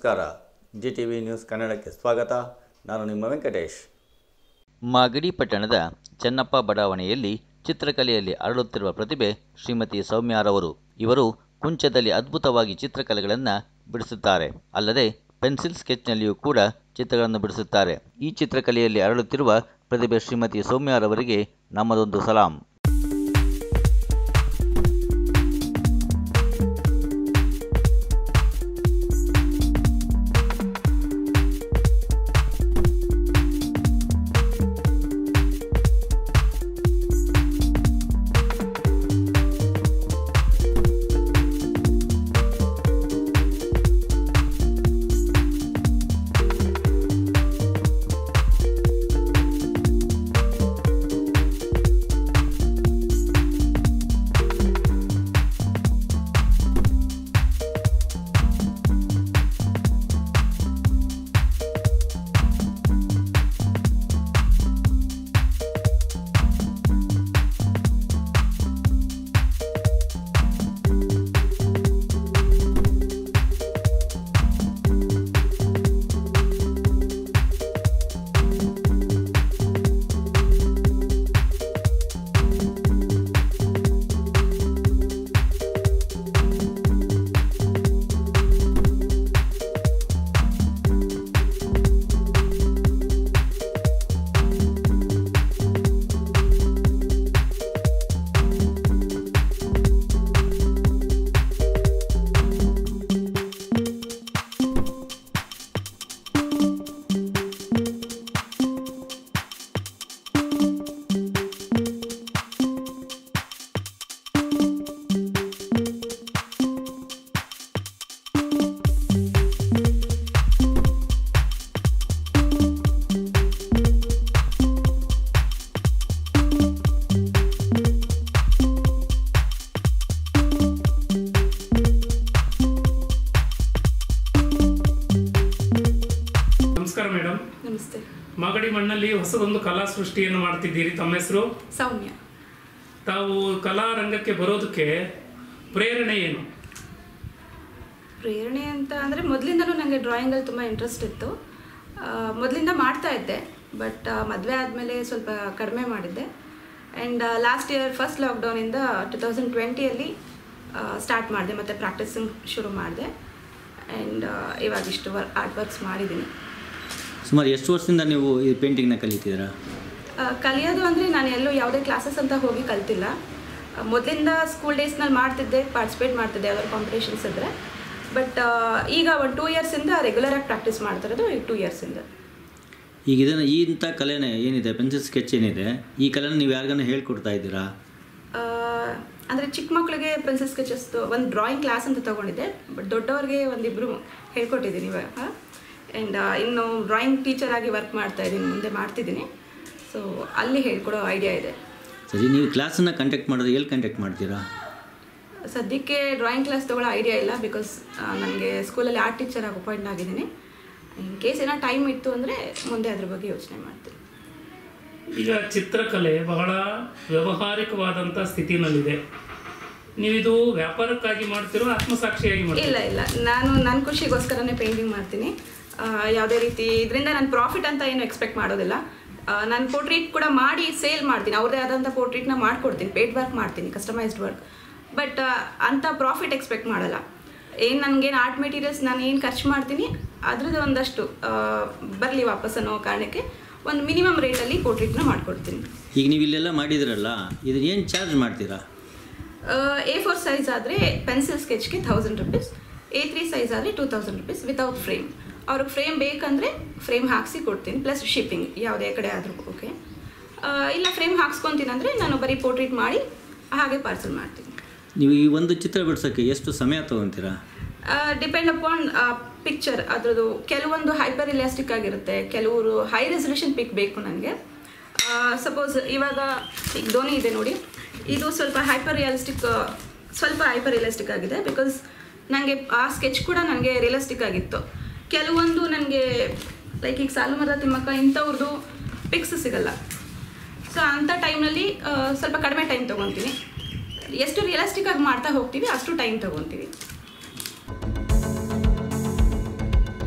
ನಮಸ್ಕಾರ G T V news ಕನ್ನಡಕ್ಕೆ ಸ್ವಾಗತ ನಾನು ನಿಮ್ಮ ವೆಂಕಟೇಶ್ ಮಾಗಡಿ ಪಟ್ಟಣದ ಚೆನ್ನಪ್ಪ ಬಡಾವಣೆಯಲ್ಲಿ ಚಿತ್ರಕಲೆಯಲ್ಲಿ ಅರಳುತ್ತಿರುವ ಪ್ರತಿಭೆ ಶ್ರೀಮತಿ ಸೌಮ್ಯಾರವರು ಇವರು ಕುಂಚದಲ್ಲಿ ಅದ್ಭುತವಾಗಿ ಚಿತ್ರಕಲೆಗಳನ್ನು ಬಿಡಿಸುತ್ತಾರೆ ಅಲ್ಲದೆ ಪೆನ್ಸಿಲ್ ಸ್ಕೆಚ್ನಲ್ಲಿಯೂ ಕೂಡ ಚಿತ್ರಗಳನ್ನು ಬಿಡಿಸುತ್ತಾರೆ ಈ ಚಿತ್ರಕಲೆಯಲ್ಲಿ ಅರಳುತ್ತಿರುವ ಪ್ರತಿಭೆ ಶ್ರೀಮತಿ ಸೌಮ್ಯಾರವರಿಗೆ ನಮ್ಮದೊಂದು ಸಲಾಂ ನಮಸ್ಕಾರ ಮೇಡಮ್ ನಮಸ್ತೆ ಮಾಗಡಿ ಮಣ್ಣಲ್ಲಿ ಹೊಸದೊಂದು ಕಲಾ ಸೃಷ್ಟಿಯನ್ನು ಮಾಡ್ತಿದ್ದೀರಿ ತಮ್ಮ ಹೆಸರು ಸೌಮ್ಯ ತಾವು ಕಲಾ ರಂಗಕ್ಕೆ ಬರೋದಕ್ಕೆ ಪ್ರೇರಣೆ ಏನು ಪ್ರೇರಣೆ ಅಂತ ಅಂದರೆ ಮೊದಲಿಂದನೂ ನನಗೆ ಡ್ರಾಯಿಂಗಲ್ಲಿ ತುಂಬ ಇಂಟ್ರೆಸ್ಟ್ ಇತ್ತು ಮೊದಲಿಂದ ಮಾಡ್ತಾ ಇದ್ದೆ ಬಟ್ ಮದುವೆ ಆದಮೇಲೆ ಸ್ವಲ್ಪ ಕಡಿಮೆ ಮಾಡಿದ್ದೆ ಆ್ಯಂಡ್ ಲಾಸ್ಟ್ ಇಯರ್ ಫಸ್ಟ್ ಲಾಕ್ಡೌನಿಂದ ಟು ತೌಸಂಡ್ ಟ್ವೆಂಟಿಯಲ್ಲಿ ಸ್ಟಾರ್ಟ್ ಮಾಡಿದೆ ಮತ್ತು ಪ್ರಾಕ್ಟೀಸಿಂಗ್ ಶುರು ಮಾಡಿದೆ ಆ್ಯಂಡ್ ಇವಾಗ ಇಷ್ಟು ವರ್ ಆರ್ಟ್ ವರ್ಕ್ಸ್ ಮಾಡಿದ್ದೀನಿ ಸುಮಾರು ಎಷ್ಟು ವರ್ಷದಿಂದ ನೀವು ಈ ಪೇಂಟಿಂಗ್ನ ಕಲಿತಿದ್ದೀರಾ ಆ, ಕಲಿಯೋದು ಅಂದರೆ ನಾನು ಎಲ್ಲೂ ಯಾವುದೇ ಕ್ಲಾಸಸ್ ಅಂತ ಹೋಗಿ ಕಲ್ತಿಲ್ಲ ಮೊದಲಿಂದ ಸ್ಕೂಲ್ ಡೇಸ್ನಲ್ಲಿ ಮಾಡ್ತಿದ್ದೆ ಪಾರ್ಟಿಸಿಪೇಟ್ ಮಾಡ್ತಿದ್ದೆ ಯಾವ್ದಾದ್ರು ಕಾಂಪಿಟೇಷನ್ಸ್ ಇದ್ದರೆ ಬಟ್ ಈಗ ಒಂದು ಟೂ ಇಯರ್ಸಿಂದ ರೆಗ್ಯುಲರಾಗಿ ಪ್ರಾಕ್ಟೀಸ್ ಮಾಡ್ತಿರೋದು ಈ ಟೂ ಇಯರ್ಸಿಂದ ಈಗ ಇದನ್ನು ಈ ಇಂಥ ಕಲೆನೇ ಏನಿದೆ ಪೆನ್ಸಿಲ್ ಸ್ಕೆಚ್ ಏನಿದೆ ಈ ಕಲೆನ ನೀವು ಯಾರಿಗಾನ ಹೇಳ್ಕೊಡ್ತಾ ಇದ್ದೀರಾ ಅಂದರೆ ಚಿಕ್ಕ ಮಕ್ಕಳಿಗೆ ಪೆನ್ಸಿಲ್ ಸ್ಕೆಚಸ್ ಒಂದು ಡ್ರಾಯಿಂಗ್ ಕ್ಲಾಸ್ ಅಂತ ತೊಗೊಂಡಿದ್ದೆ ಬಟ್ ದೊಡ್ಡವ್ರಿಗೆ ಒಂದಿಬ್ಬರು ಹೇಳ್ಕೊಟ್ಟಿದ್ದೀನಿ ಇವಾಗ ಆ್ಯಂಡ್ ಇನ್ನು ಡ್ರಾಯಿಂಗ್ ಟೀಚರ್ ಆಗಿ ವರ್ಕ್ ಮಾಡ್ತಾ ಇದ್ದೀನಿ ಮುಂದೆ ಮಾಡ್ತಿದ್ದೀನಿ ಸೊ ಅಲ್ಲಿ ಹೇಳ್ಕೊಡೋ ಐಡಿಯಾ ಇದೆ ಸರಿ ನೀವು ಕ್ಲಾಸನ್ನು ಕಂಟ್ಯಾಕ್ಟ್ ಮಾಡಿದ್ರೆ ಎಲ್ಲಿ ಕಂಟ್ಯಾಕ್ಟ್ ಮಾಡ್ತೀರಾ ಸದ್ಯಕ್ಕೆ ಡ್ರಾಯಿಂಗ್ ಕ್ಲಾಸ್ ತೊಗೊಳ್ಳೋ ಐಡಿಯಾ ಇಲ್ಲ ಬಿಕಾಸ್ ನನಗೆ ಸ್ಕೂಲಲ್ಲಿ ಆರ್ಟ್ ಟೀಚರ್ ಆಗಿ ಅಪಾಯಿಂಟ್ ಆಗಿದ್ದೀನಿ ಇನ್ ಕೇಸ್ ಏನೋ ಟೈಮ್ ಇತ್ತು ಅಂದರೆ ಮುಂದೆ ಅದ್ರ ಬಗ್ಗೆ ಯೋಚನೆ ಮಾಡ್ತೀನಿ ಈಗ ಚಿತ್ರಕಲೆ ಬಹಳ ವ್ಯಾವಹಾರಿಕವಾದಂಥ ಸ್ಥಿತಿನಲ್ಲಿದೆ ನೀವಿದು ವ್ಯಾಪಾರಕ್ಕಾಗಿ ಮಾಡ್ತಿರೋ ಆತ್ಮಸಾಕ್ಷಿಯಾಗಿ ಮಾಡ್ತೀರೋ ಇಲ್ಲ ಇಲ್ಲ ನಾನು ನನ್ನ ಖುಷಿಗೋಸ್ಕರನೇ ಪೇಂಟಿಂಗ್ ಮಾಡ್ತೀನಿ ಆ, ಯಾವುದೇ ರೀತಿ ಇದರಿಂದ ನಾನು ಪ್ರಾಫಿಟ್ ಅಂತ ಏನು ಎಕ್ಸ್ಪೆಕ್ಟ್ ಮಾಡೋದಿಲ್ಲ ನಾನು ಪೋರ್ಟ್ರೇಟ್ ಕೂಡ ಮಾಡಿ ಸೇಲ್ ಮಾಡ್ತೀನಿ ಅವ್ರದ್ದೇ ಆದಂಥ ಪೋರ್ಟ್ರೇಟ್ನ ಮಾಡ್ಕೊಡ್ತೀನಿ ಪೇಡ್ ವರ್ಕ್ ಮಾಡ್ತೀನಿ ಕಸ್ಟಮೈಸ್ಡ್ ವರ್ಕ್ ಬಟ್ ಅಂಥ ಪ್ರಾಫಿಟ್ ಎಕ್ಸ್ಪೆಕ್ಟ್ ಮಾಡಲ್ಲ ಏನು ನನಗೇನು ಆರ್ಟ್ ಮೆಟೀರಿಯಲ್ಸ್ ನಾನು ಏನು ಖರ್ಚು ಮಾಡ್ತೀನಿ ಅದ್ರದ್ದು ಒಂದಷ್ಟು ಬರಲಿ ವಾಪಸ್ ಅನ್ನೋ ಕಾರಣಕ್ಕೆ ಒಂದು ಮಿನಿಮಮ್ ರೇಟಲ್ಲಿ ಪೋರ್ಟ್ರೇಟ್ನ ಮಾಡ್ಕೊಡ್ತೀನಿ ಈಗ ನೀವು ಇಲ್ಲೆಲ್ಲ ಮಾಡಿದಿರಲ್ಲ ಇದನ್ನ ಏನು ಚಾರ್ಜ್ ಮಾಡ್ತೀರಾ ಎ ಫೋರ್ ಸೈಜ್ ಆದರೆ ಪೆನ್ಸಿಲ್ ಸ್ಕೆಚ್ಗೆ thousand rupees A three size ಆದರೆ two thousand rupees without frame ಅವ್ರಿಗೆ ಫ್ರೇಮ್ ಬೇಕಂದರೆ ಫ್ರೇಮ್ ಹಾಕ್ಸಿ ಕೊಡ್ತೀನಿ ಪ್ಲಸ್ ಶಿಪ್ಪಿಂಗ್ ಯಾವುದೇ ಕಡೆ ಆದರೂ ಓಕೆ ಇಲ್ಲ ಫ್ರೇಮ್ ಹಾಕ್ಸ್ಕೊತೀನಿ ಅಂದರೆ ನಾನು ಬರೀ ಪೋರ್ಟ್ರೇಟ್ ಮಾಡಿ ಹಾಗೆ ಪಾರ್ಸಲ್ ಮಾಡ್ತೀನಿ ನೀವು ಈ ಒಂದು ಚಿತ್ರ ಬಿಡ್ಸೋಕ್ಕೆ ಎಷ್ಟು ಸಮಯ ತೊಗೊತೀರಾ ಡಿಪೆಂಡ್ ಅಪಾನ್ ಪಿಕ್ಚರ್ ಅದ್ರದ್ದು ಕೆಲವೊಂದು ಹೈಪರ್ ಇಲಾಸ್ಟಿಕ್ ಆಗಿರುತ್ತೆ ಕೆಲವರು ಹೈ ರೆಸಲ್ಯೂಷನ್ ಪಿಕ್ ಬೇಕು ನನಗೆ ಸಪೋಸ್ ಇವಾಗ ಈಗ ಧೋನಿ ಇದೆ ನೋಡಿ ಇದು ಸ್ವಲ್ಪ ಹೈಪರ್ ರಿಯಲಿಸ್ಟಿಕ್ ಸ್ವಲ್ಪ ಹೈಪರ್ ರಿಯಲಿಸ್ಟಿಕ್ ಆಗಿದೆ ಬಿಕಾಸ್ ನನಗೆ ಆ ಸ್ಕೆಚ್ ಕೂಡ ನನಗೆ ರಿಯಲಿಸ್ಟಿಕ್ ಆಗಿತ್ತು ಕೆಲವೊಂದು ನನಗೆ ಲೈಕ್ ಈಗ ಸಾಲುಮರದ ತಿಮ್ಮಕ್ಕ ಇಂಥವ್ರದ್ದು ಪಿಕ್ಸ್ ಸಿಗಲ್ಲ ಸೊ ಅಂಥ ಟೈಮ್ನಲ್ಲಿ ಸ್ವಲ್ಪ ಕಡಿಮೆ ಟೈಮ್ ತೊಗೊತೀನಿ ಎಷ್ಟು ರಿಯಲಿಸ್ಟಿಕ್ ಆಗಿ ಮಾಡ್ತಾ ಹೋಗ್ತೀವಿ ಅಷ್ಟು ಟೈಮ್ ತೊಗೊತೀವಿ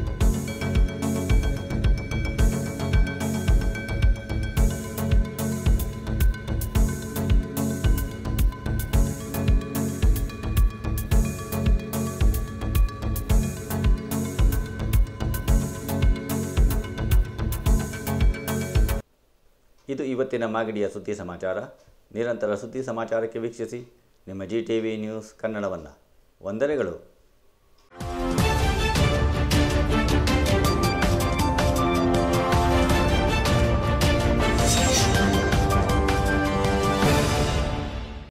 ಇದು ಇವತ್ತಿನ ಮಾಗಡಿಯ ಸುದ್ದಿ ಸಮಾಚಾರ ನಿರಂತರ ಸುದ್ದಿ ಸಮಾಚಾರಕ್ಕೆ ವೀಕ್ಷಿಸಿ ನಿಮ್ಮ ಜಿ ಟಿ ವಿ ನ್ಯೂಸ್ ಕನ್ನಡವನ್ನು ವಂದನೆಗಳು